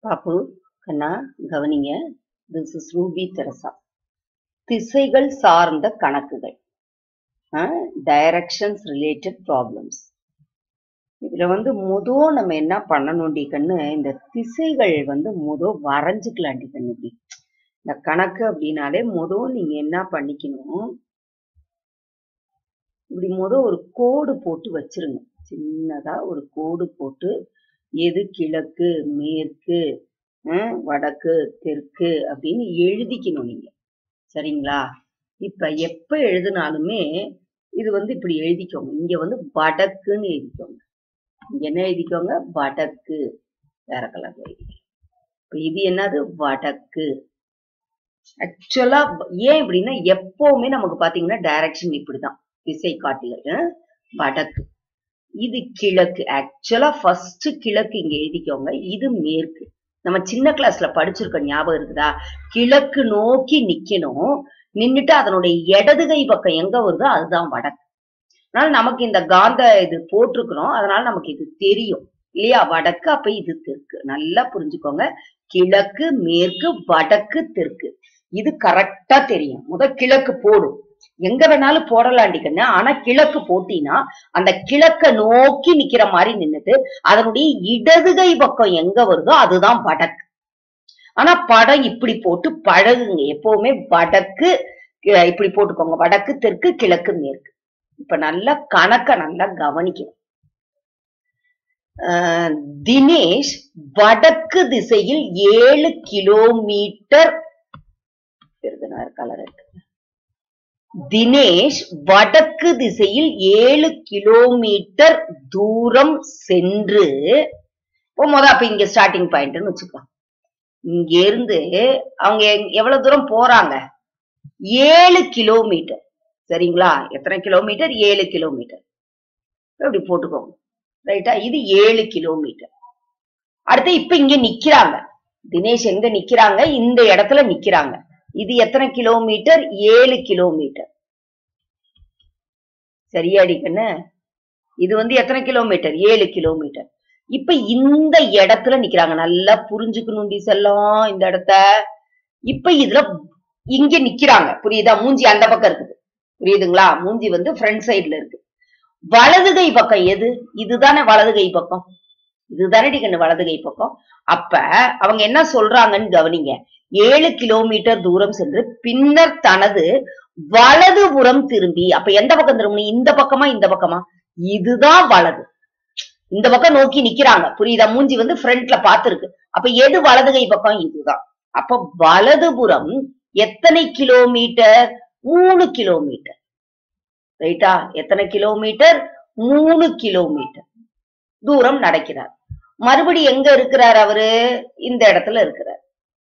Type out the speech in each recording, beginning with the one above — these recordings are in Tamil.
பாப்பு கண்ணா கவனிங்க திஸ் இஸ் ரூபி தெரசா திசைகள் சார்ந்த கணக்குகள் டைரக்ஷன்ஸ் ரிலேட்டட் ப்ராப்ளம்ஸ் இதுல வந்து முதோ நம்ம என்ன பண்ணணும்டி கண்ணு இந்த திசைகள் வந்து முதோ வரைஞ்சுக்கலாண்டி கண்ணு இப்படி இந்த கணக்கு அப்படின்னாலே முதோ நீங்க என்ன பண்ணிக்கணும் இப்படி முத ஒரு கோடு போட்டு வச்சிருங்க சின்னதா ஒரு கோடு போட்டு எது கிழக்கு மேற்கு அஹ், வடக்கு தெற்கு அப்படின்னு எழுதிக்கணும் நீங்க சரிங்களா இப்ப எப்ப எழுதினாலுமே இது வந்து இப்படி எழுதிக்கோங்க இங்க வந்து வடக்குன்னு எழுதிக்கோங்க இங்க என்ன எழுதிக்கோங்க வடக்கு வேற கலர்ல எழுதிக்கோங்க இப்ப இது என்னது வடக்கு ஆக்சுவலா ஏன் இப்படின்னா எப்பவுமே நமக்கு பாத்தீங்கன்னா டைரக்ஷன் இப்படிதான் திசை காட்டிகள் அஹ், வடக்கு இது கிழக்கு ஆக்சுவலா ஃபர்ஸ்ட் கிழக்கு இங்க எழுதிக்கோங்க இது மேற்கு நம்ம சின்ன கிளாஸ்ல படிச்சிருக்க ஞாபகம் இருக்குதா கிழக்கு நோக்கி நிக்கணும் நின்னுட்டு அதனுடைய இடது கை பக்கம் எங்க வருதோ அதுதான் வடக்கு அதனால நமக்கு இந்த காந்த இது போட்டிருக்கிறோம் அதனால நமக்கு இது தெரியும் இல்லையா வடக்கு அப்ப இது தெற்கு நல்லா புரிஞ்சுக்கோங்க கிழக்கு மேற்கு வடக்கு தெற்கு இது கரெக்டா தெரியும் முத கிழக்கு போடும் எங்க வேணாலும் போடலாண்டி கண்ணு ஆனா கிழக்கு போட்டினா அந்த கிழக்க நோக்கி நிக்கிற மாதிரி நின்னுட்டு அதனுடைய இடது கை பக்கம் எங்க வருதோ அதுதான் வடக்கு ஆனா படம் இப்படி போட்டு பழகுங்க எப்பவுமே வடக்கு அஹ் இப்படி போட்டுக்கோங்க வடக்கு தெற்கு கிழக்கு மேற்கு இப்ப நல்லா கணக்க நல்லா கவனிக்கணும் அஹ் தினேஷ் வடக்கு திசையில் ஏழு கிலோமீட்டர் கலர் இருக்கு தினேஷ் வடக்கு திசையில் ஏழு கிலோமீட்டர் தூரம் சென்று இப்போ முத அப்ப இங்க ஸ்டார்டிங் பாயிண்ட்னு வச்சுக்கலாம் இங்க இருந்து அவங்க எங்- எவ்வளவு தூரம் போறாங்க ஏழு கிலோமீட்டர் சரிங்களா எத்தனை கிலோமீட்டர் ஏழு கிலோமீட்டர் இப்படி போட்டுக்கோங்க ரைட்டா இது ஏழு கிலோமீட்டர் அடுத்து இப்ப இங்க நிக்கிறாங்க தினேஷ் எங்க நிக்கிறாங்க இந்த இடத்துல நிக்கிறாங்க இது எத்தனை கிலோமீட்டர் ஏழு கிலோமீட்டர் சரியாடி கண்ணு இது வந்து எத்தனை கிலோமீட்டர் ஏழு கிலோமீட்டர் இப்ப இந்த இடத்துல நிக்கிறாங்க நல்லா புரிஞ்சுக்கணும்டி செல்லம் இந்த இடத்த இப்ப இதுல இங்க நிக்கிறாங்க புரியுதா மூஞ்சி அந்த பக்கம் இருக்குது புரியுதுங்களா மூஞ்சி வந்து ஃப்ரண்ட் சைடுல இருக்கு வலது கை பக்கம் எது இதுதானே வலது கை பக்கம் இதுதானே கண்ணு வலது கை பக்கம் அப்ப அவங்க என்ன சொல்றாங்கன்னு கவனிங்க ஏழு கிலோமீட்டர் தூரம் சென்று பின்னர் தனது வலதுபுறம் திரும்பி அப்ப எந்த பக்கம் திரும்பணும் இந்த பக்கமா இந்த பக்கமா இதுதான் வலது இந்த பக்கம் நோக்கி நிக்கிறாங்க புரியுதா மூஞ்சி வந்து ஃப்ரண்ட்ல பாத்துருக்கு அப்ப எது வலது கை பக்கம் இதுதான் அப்ப வலதுபுறம் எத்தனை கிலோமீட்டர் மூணு கிலோமீட்டர் ரைட்டா எத்தனை கிலோமீட்டர் மூணு கிலோமீட்டர் தூரம் நடக்கிறார் மறுபடி எங்க இருக்கிறார் அவரு இந்த இடத்துல இருக்கிறார்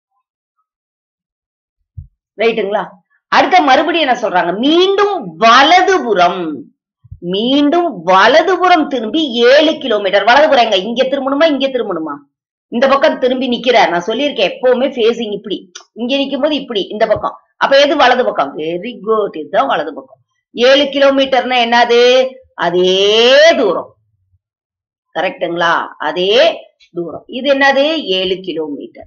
ரைட்டுங்களா அடுத்த மறுபடியும் என்ன சொல்றாங்க மீண்டும் வலதுபுறம் மீண்டும் வலதுபுறம் திரும்பி ஏழு கிலோமீட்டர் வலதுபுறம் எங்க இங்க திரும்பணுமா இங்க திரும்பணுமா இந்த பக்கம் திரும்பி நிக்கிறார் நான் சொல்லியிருக்கேன் எப்பவுமே ஃபேசிங் இப்படி இங்க நிக்கும் போது இப்படி இந்த பக்கம் அப்ப எது வலது பக்கம் வெரி குட் இதுதான் வலது பக்கம் ஏழு கிலோமீட்டர்னா என்னது அதே தூரம் கரெக்ட்டுங்களா அதே தூரம் இது என்னது ஏழு கிலோமீட்டர்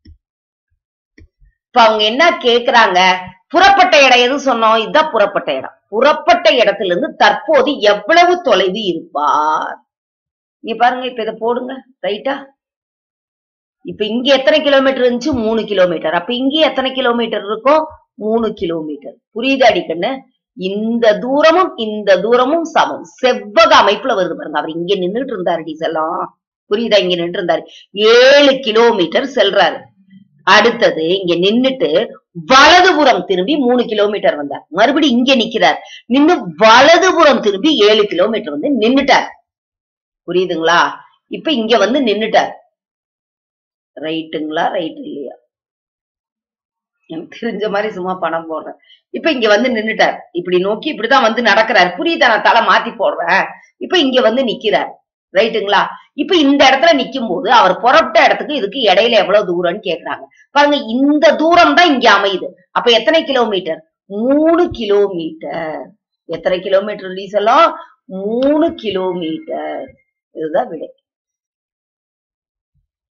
இப்ப அவங்க என்ன கேக்குறாங்க புறப்பட்ட இடம் எது சொன்னோம் இதுதான் புறப்பட்ட இடம் புறப்பட்ட இடத்துல இருந்து தற்போது எவ்வளவு தொலைவு இருப்பார் இங்க பாருங்க இப்ப இதை போடுங்க ரைட்டா இப்ப இங்க எத்தனை கிலோமீட்டர் இருந்துச்சு மூணு கிலோமீட்டர் அப்ப இங்க எத்தனை கிலோமீட்டர் இருக்கும் மூணு கிலோமீட்டர் புரியுது அடிக்கண்ணு இந்த தூரமும் இந்த தூரமும் சமம் செவ்வக அமைப்புல வருது பாருங்க அவர் இங்க நின்னுட்டு இருந்தாரு டி செல்லம் புரியுதா இங்க நின்று இருந்தாரு ஏழு கிலோமீட்டர் செல்றாரு அடுத்தது இங்க நின்னுட்டு வலதுபுறம் திரும்பி மூணு கிலோமீட்டர் வந்தார் மறுபடியும் இங்க நிக்கிறார் நின்னு வலதுபுறம் திரும்பி ஏழு கிலோமீட்டர் வந்து நின்னுட்டார் புரியுதுங்களா இப்ப இங்க வந்து நின்னுட்டார் ரைட்டுங்களா ரைட் இல்லையா எனக்கு தெரிஞ்ச மாதிரி சும்மா பணம் போடுறேன் இப்ப இங்க வந்து நின்னுட்டார் இப்படி நோக்கி இப்படிதான் வந்து நடக்கிறார் புரியுதா நான் தலை மாத்தி போடுறேன் இப்ப இங்க வந்து நிக்கிறார் ரைட்டுங்களா இப்ப இந்த இடத்துல நிக்கும் போது அவர் புறப்பட்ட இடத்துக்கு இதுக்கு இடையில எவ்வளவு தூரம்னு கேக்குறாங்க பாருங்க இந்த தூரம் தான் இங்க அமையுது அப்ப எத்தனை கிலோமீட்டர் மூணு கிலோமீட்டர் எத்தனை கிலோமீட்டர் டீசலும் மூணு கிலோமீட்டர் இதுதான் விடை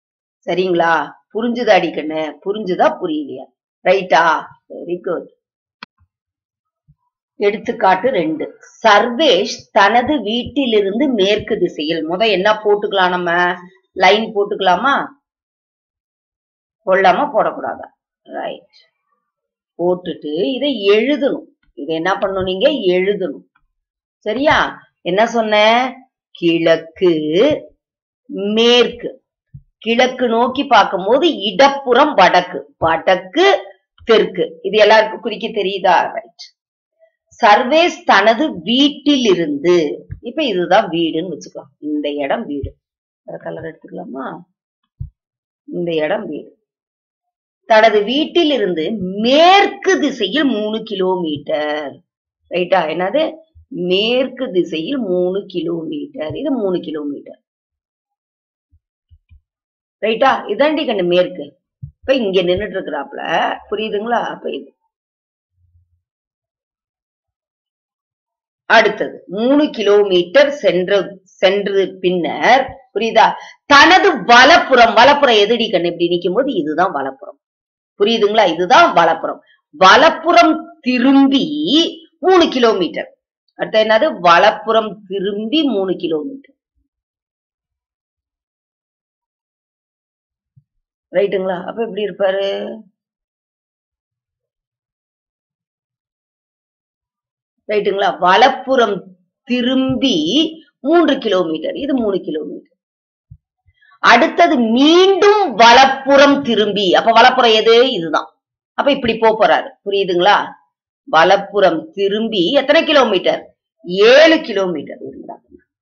சரிங்களா புரிஞ்சுதா அடிக்கண்ணு புரிஞ்சுதா புரியலையா ரைட்டா வெரி குட் எடுத்துக்காட்டு ரெண்டு சர்வேஷ் தனது வீட்டிலிருந்து மேற்கு திசையில் முத என்ன போட்டுக்கலாம் நம்ம லைன் போட்டுக்கலாமா போடலாமா போடக்கூடாதா ரைட் போட்டுட்டு இதை எழுதணும் இதை என்ன பண்ணணும் நீங்க எழுதணும் சரியா என்ன சொன்ன கிழக்கு மேற்கு கிழக்கு நோக்கி பார்க்கும்போது இடப்புறம் வடக்கு வடக்கு தெற்கு இது எல்லாருக்கும் குறிக்க தெரியுதா ரைட் சர்வேஸ் தனது வீட்டில் இருந்து இப்ப இதுதான் வீடுன்னு வச்சுக்கலாம் இந்த இடம் வீடு கலர் எடுத்துக்கலாமா இந்த இடம் வீடு தனது வீட்டில் இருந்து மேற்கு திசையில் மூணு கிலோமீட்டர் ரைட்டா என்னது மேற்கு திசையில் மூணு கிலோமீட்டர் இது மூணு கிலோமீட்டர் ரைட்டா இதாண்டி கண்ணு மேற்கு இப்ப இங்க நின்னுட்டு இருக்கிறாப்ல புரியுதுங்களா அப்ப இது அடுத்தது மூணு கிலோமீட்டர் சென்ற சென்று பின்னர் புரியுதா தனது வலப்புறம் வலப்புறம் எதிரி கண்ணு இப்படி நிக்கும் போது இதுதான் வலப்புறம் புரியுதுங்களா இதுதான் வலப்புறம் வலப்புறம் திரும்பி மூணு கிலோமீட்டர் அடுத்து என்னது வலப்புறம் திரும்பி மூணு கிலோமீட்டர் ரைட்டுங்களா அப்ப எப்படி இருப்பாரு ரைட்டுங்களா வலப்புறம் திரும்பி மூன்று கிலோமீட்டர் இது மூணு கிலோமீட்டர் அடுத்தது மீண்டும் வலப்புறம் திரும்பி அப்ப வலப்புறம் எது இதுதான் அப்ப இப்படி போப் போறாரு புரியுதுங்களா வலப்புறம் திரும்பி எத்தனை கிலோமீட்டர் ஏழு கிலோமீட்டர் இருந்தா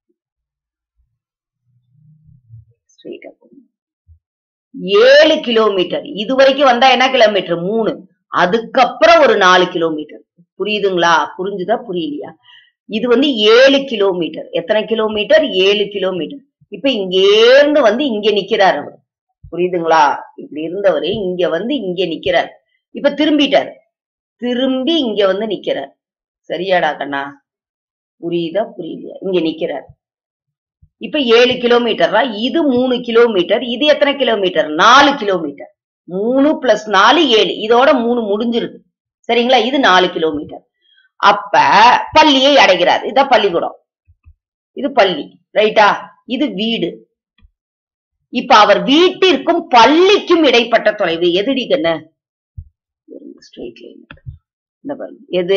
ஸ்ட்ரெயிட்டா போங்க. ஏழு கிலோமீட்டர் இது வரைக்கும் வந்தா என்ன கிலோமீட்டர் மூணு அதுக்கப்புறம் ஒரு நாலு கிலோமீட்டர் புரியுதுங்களா புரிஞ்சுதா புரியலையா இது வந்து ஏழு கிலோமீட்டர் எத்தனை கிலோமீட்டர் ஏழு கிலோமீட்டர் இப்ப இங்கேருந்து வந்து இங்க நிக்கிறார் அவர் புரியுதுங்களா இப்படி இருந்தவரு இங்க வந்து இங்க நிக்கிறார் இப்ப திரும்பிட்டார் திரும்பி இங்க வந்து நிக்கிறார் சரியாடா கண்ணா புரியுதா புரியலையா இங்க நிக்கிறார் இப்ப ஏழு கிலோமீட்டரா இது மூணு கிலோமீட்டர் இது எத்தனை கிலோமீட்டர் நாலு கிலோமீட்டர் மூணு பிளஸ் நாலு ஏழு இதோட மூணு முடிஞ்சிருக்கு சரிங்களா இது நாலு கிலோமீட்டர் அப்ப பள்ளியை அடைகிறார் இதான் பள்ளிக்கூடம் இது பள்ளி ரைட்டா இது வீடு இப்ப அவர் வீட்டிற்கும் பள்ளிக்கும் இடைப்பட்ட தொலைவு எதுடி கண்ண ஸ்ட்ரெயிட் லைன் இந்த பாருங்க எது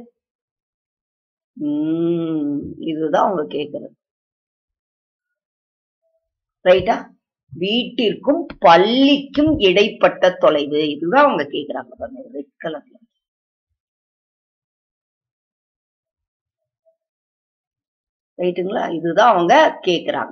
உம் இதுதான் அவங்க கேக்குறது ரைட்டா வீட்டிற்கும் பள்ளிக்கும் இடைப்பட்ட தொலைவு இதுதான் அவங்க கேக்குறாங்க பாருங்க ரெட் கலர்ல ரைட்டுங்களா இதுதான் அவங்க கேக்குறாங்க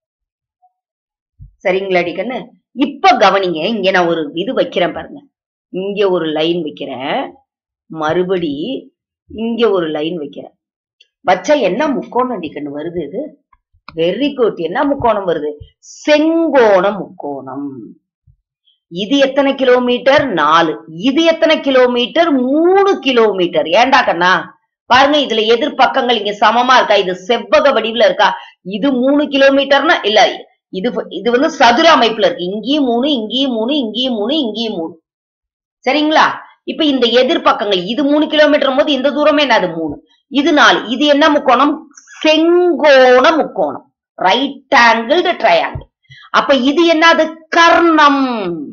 சரிங்களாடி கண்ணு இப்ப கவனிங்க இங்க நான் ஒரு இது வைக்கிறேன் பாருங்க இங்க ஒரு லைன் வைக்கிறேன் மறுபடி இங்க ஒரு லைன் வைக்கிறேன் வச்சா என்ன முக்கோணம் அடி கண்ணு வருது இது வெரி குட் என்ன முக்கோணம் வருது செங்கோண முக்கோணம் இது எத்தனை கிலோமீட்டர் நாலு இது எத்தனை கிலோமீட்டர் மூணு கிலோமீட்டர் ஏண்டா கண்ணா பாருங்க இதுல எதிர்பக்கங்கள் இங்க சமமா இருக்கா இது செவ்வக வடிவுல இருக்கா இது மூணு கிலோமீட்டர்னா இல்ல இது இது வந்து சதுர அமைப்புல இருக்கு இங்கேயும் மூணு இங்கேயும் மூணு இங்கேயும் மூணு இங்கேயும் மூணு சரிங்களா இப்ப இந்த எதிர்பக்கங்கள் இது மூணு கிலோமீட்டர் போது இந்த தூரமே என்னது மூணு இது நாலு இது என்ன முக்கோணம் செங்கோண முக்கோணம் ரைட் ஆங்கிள் ட்ரையாங்கிள் அப்ப இது என்னது கர்ணம்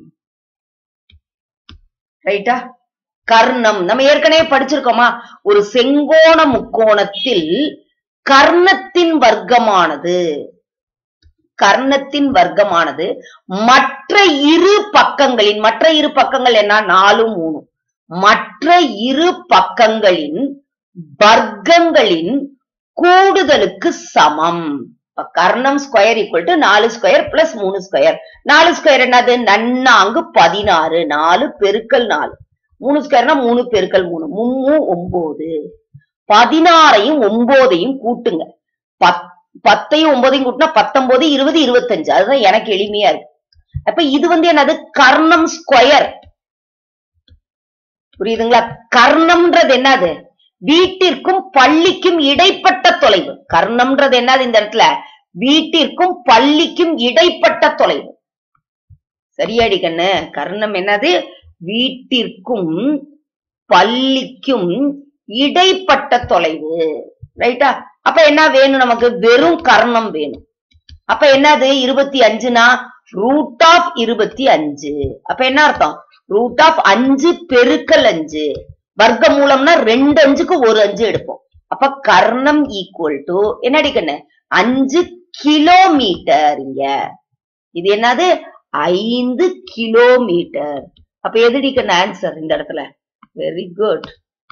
ரைட்டா கர்ணம் நம்ம ஏற்கனவே படிச்சிருக்கோமா ஒரு செங்கோண முக்கோணத்தில் கர்ணத்தின் வர்க்கமானது கர்ணத்தின் வர்க்கமானது மற்ற இரு பக்கங்களின் மற்ற இரு பக்கங்கள் என்ன நாலு மூணு மற்ற இரு பக்கங்களின் வர்க்கங்களின் கூடுதலுக்கு சமம் இப்ப கர்ணம் ஸ்கொயர் ஈக்குவல் டு நாலு ஸ்கொயர் பிளஸ் மூணு ஸ்கொயர் நாலு ஸ்கொயர் என்னது நன்னாங்கு பதினாறு நாலு பெருக்கல் நாலு மூணு ஸ்கொயர்னா மூணு பெருக்கல் மூணு மும்மூ ஒன்பது பதினாறையும் ஒன்பதையும் கூட்டுங்க பத் பத்தையும் ஒன்பதையும் கூட்டினா பத்தொன்பது இருபது இருபத்தஞ்சு அதுதான் எனக்கு எளிமையா இருக்கு அப்ப இது வந்து என்னது கர்ணம் ஸ்கொயர் புரியுதுங்களா கர்ணம்ன்றது என்னது வீட்டிற்கும் பள்ளிக்கும் இடைப்பட்ட தொலைவு கர்ணம்ன்றது என்னது இந்த இடத்துல வீட்டிற்கும் பள்ளிக்கும் இடைப்பட்ட தொலைவு சரியாடி கண்ணு கர்ணம் என்னது வீட்டிற்கும் பள்ளிக்கும் இடைப்பட்ட தொலைவு ரைட்டா அப்ப என்ன வேணும் நமக்கு வெறும் கர்ணம் வேணும் அப்ப என்னது இருபத்தி அஞ்சுனா ரூட் ஆஃப் இருபத்தி அஞ்சு அப்ப என்ன அர்த்தம் ரூட் ஆஃப் அஞ்சு பெருக்கல் அஞ்சு வர்க்க மூலம்னா ரெண்டு அஞ்சுக்கு ஒரு அஞ்சு எடுப்போம் அப்ப கர்ணம் ஈக்குவல் டு என்ன அடிக்கண்ணு அஞ்சு கிலோமீட்டர் இங்க இது என்னது ஐந்து கிலோமீட்டர் அப்ப எதுடிக்கண்ணு ஆன்சர் இந்த இடத்துல வெரி குட்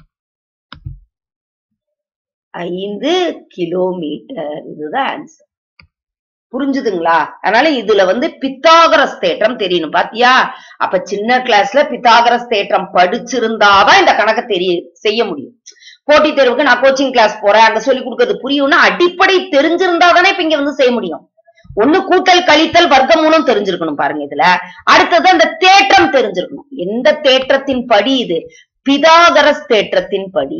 ஐந்து கிலோமீட்டர் இதுதான் ஆன்சர் புரிஞ்சுதுங்களா அதனால இதுல வந்து பித்தாகரஸ் தேற்றம் தெரியணும் பாத்தியா அப்ப சின்ன கிளாஸ்ல பித்தாகரஸ் தேற்றம் படிச்சிருந்தாதான் இந்த கணக்கை தெரிய செய்ய முடியும் போட்டித் தேர்வுக்கு நான் கோச்சிங் கிளாஸ் போறேன் அங்க சொல்லி கொடுக்கறது புரியும்னா அடிப்படை தெரிஞ்சிருந்தா தானே இப்ப இங்க வந்து செய்ய முடியும் ஒண்ணு கூட்டல் கழித்தல் வர்க்கம் மூலம் தெரிஞ்சிருக்கணும் பாருங்க இதுல அடுத்தது அந்த தேற்றம் தெரிஞ்சிருக்கணும் எந்த தேற்றத்தின் படி இது பிதாகரஸ் தேற்றத்தின் படி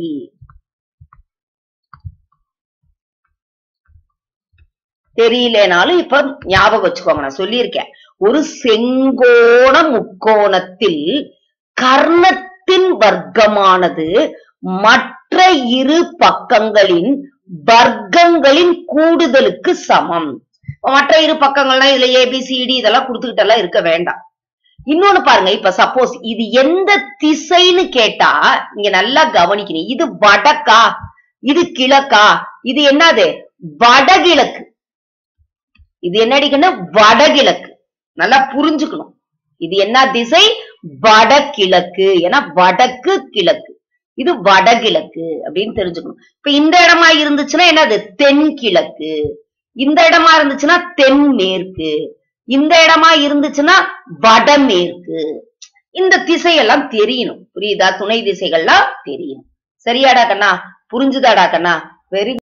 தெரியலனாலும் இப்ப ஞாபகம் வச்சுக்கோங்க நான் சொல்லியிருக்கேன் ஒரு செங்கோண முக்கோணத்தில் கர்ணத்தின் வர்க்கமானது மற்ற இரு பக்கங்களின் வர்க்கங்களின் கூடுதலுக்கு சமம் மற்ற இரு பக்கங்கள்னா இதுல ஏபிசிடி இதெல்லாம் கொடுத்துக்கிட்டெல்லாம் இருக்க வேண்டாம் இன்னொன்னு பாருங்க இப்ப சப்போஸ் இது எந்த திசைன்னு கேட்டா நீங்க நல்லா கவனிக்கணும் இது வடக்கா இது கிழக்கா இது என்னது வடகிழக்கு இது என்னடிக்குன்னா வடகிழக்கு நல்லா புரிஞ்சுக்கணும் இது என்ன திசை வடகிழக்கு ஏன்னா வடக்கு கிழக்கு இது வடகிழக்கு அப்படின்னு தெரிஞ்சுக்கணும் இப்ப இந்த இடமா இருந்துச்சுன்னா என்னது தென்கிழக்கு இந்த இடமா இருந்துச்சுன்னா தென்மேற்கு இந்த இடமா இருந்துச்சுன்னா வடமேற்கு இந்த திசையெல்லாம் தெரியணும் புரியுதா துணை திசைகள்லாம் தெரியணும் சரியாடா கண்ணா புரிஞ்சுதாடா கண்ணா வெரி